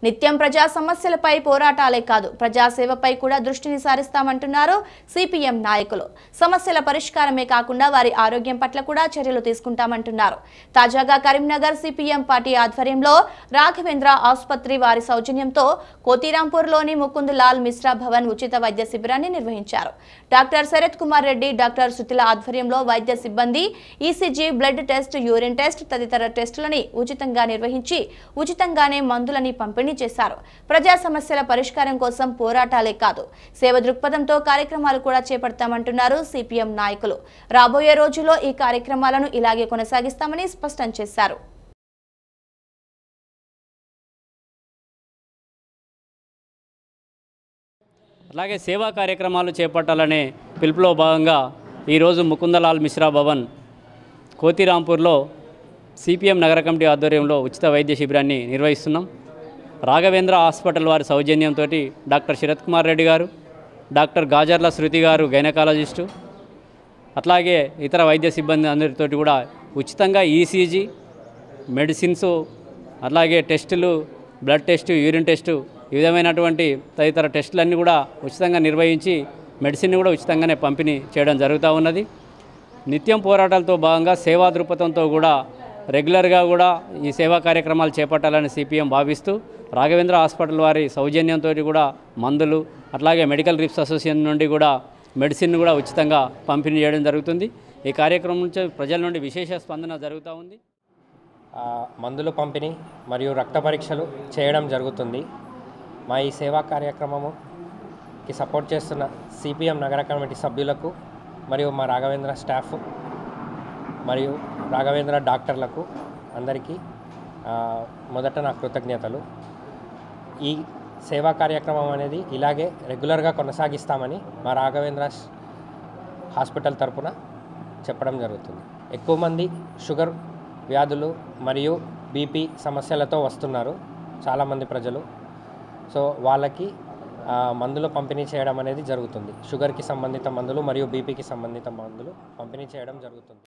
నిత్యం ప్రజా సమస్యలపై పోరాటాలే కాదు ప్రజాసేవపై కూడా దృష్టిని సారిస్తామంటున్నారు సిపిఎం నాయకులు సమస్యల పరిష్కారమే కాకుండా వారి ఆరోగ్యం పట్ల కూడా చర్యలు తీసుకుంటామంటున్నారు తాజాగా కరీంనగర్ సిపిఎం పార్టీ ఆధ్వర్యంలో రాఘవేంద్ర ఆసుపత్రి వారి సౌజన్యంతో కోతిరాంపూర్లోని ముకుంద్ లాల్ మిశ్రా భవన్ ఉచిత వైద్య శిబిరాన్ని నిర్వహించారు డాక్టర్ శరత్ కుమార్ రెడ్డి డాక్టర్ సుతిల ఆధ్వర్యంలో వైద్య సిబ్బంది ECG blood test urine test తదితర టెస్టులని ఉచితంగా నిర్వహించి ఉచితంగానే మందులని పంపిణీ చేశారు ప్రజా సమస్యల పరిష్కారం కోసం పోరాటాలే కాదు సేవ దృక్పథంతో కార్యక్రమాలు కూడా చేపడతామంటున్నారు సిపిఎం నాయకులు రాబోయే రోజుల్లో ఈ కార్యక్రమాలను ఇలాగే కొనసాగిస్తామని స్పష్టం చేశారు అలాగే సేవా కార్యక్రమాలు చేపట్టాలనే పిలుపులో భాగంగా ఈరోజు ముకుందలాల్ మిశ్రా భవన్ కోతిరాంపూర్లో సిపిఎం నగర కమిటీ ఆధ్వర్యంలో ఉచిత వైద్య శిబిరాన్ని నిర్వహిస్తున్నాం రాఘవేంద్ర హాస్పిటల్ వారి సౌజన్యంతో డాక్టర్ శరత్ కుమార్ రెడ్డి గారు డాక్టర్ గాజర్ల శృతి గారు గైనకాలజిస్టు అట్లాగే ఇతర వైద్య సిబ్బంది అందరితోటి కూడా ఉచితంగా ఈసీజీ మెడిసిన్స్ అలాగే టెస్టులు బ్లడ్ టెస్ట్ యూరిన్ టెస్టు ఈ విధమైనటువంటి తదితర టెస్టులన్నీ కూడా ఉచితంగా నిర్వహించి మెడిసిన్ కూడా ఉచితంగానే పంపిణీ చేయడం జరుగుతూ ఉన్నది నిత్యం పోరాటాలతో భాగంగా సేవా దృక్పథంతో కూడా రెగ్యులర్గా కూడా ఈ సేవా కార్యక్రమాలు చేపట్టాలని సిపిఎం భావిస్తూ రాఘవేంద్ర హాస్పిటల్ వారి సౌజన్యంతో కూడా మందులు అట్లాగే మెడికల్ రిప్స్ అసోసియేషన్ నుండి కూడా మెడిసిన్ కూడా ఉచితంగా పంపిణీ చేయడం జరుగుతుంది ఈ కార్యక్రమం నుంచి ప్రజల నుండి విశేష స్పందన జరుగుతూ ఉంది ఆ, మందులు పంపిణీ మరియు రక్త పరీక్షలు చేయడం జరుగుతుంది మా ఈ సేవా కార్యక్రమముకి సపోర్ట్ చేస్తున్న సిపిఎం నగర కమిటీ సభ్యులకు మరియు మా రాఘవేంద్ర స్టాఫ్ మరియు రాఘవేంద్ర డాక్టర్లకు అందరికీ ఆ, మొదట నా కృతజ్ఞతలు ఈ సేవా కార్యక్రమం అనేది ఇలాగే రెగ్యులర్గా కొనసాగిస్తామని మా రాఘవేంద్ర స్- హాస్పిటల్ తరపున చెప్పడం జరుగుతుంది ఎక్కువ మంది షుగర్ వ్యాధులు మరియు బీపీ సమస్యలతో వస్తున్నారు చాలామంది ప్రజలు సో వాళ్ళకి ఆ, మందులు పంపిణీ చేయడం అనేది జరుగుతుంది షుగర్కి సంబంధిత మందులు మరియు బీపీకి సంబంధిత మందులు పంపిణీ చేయడం జరుగుతుంది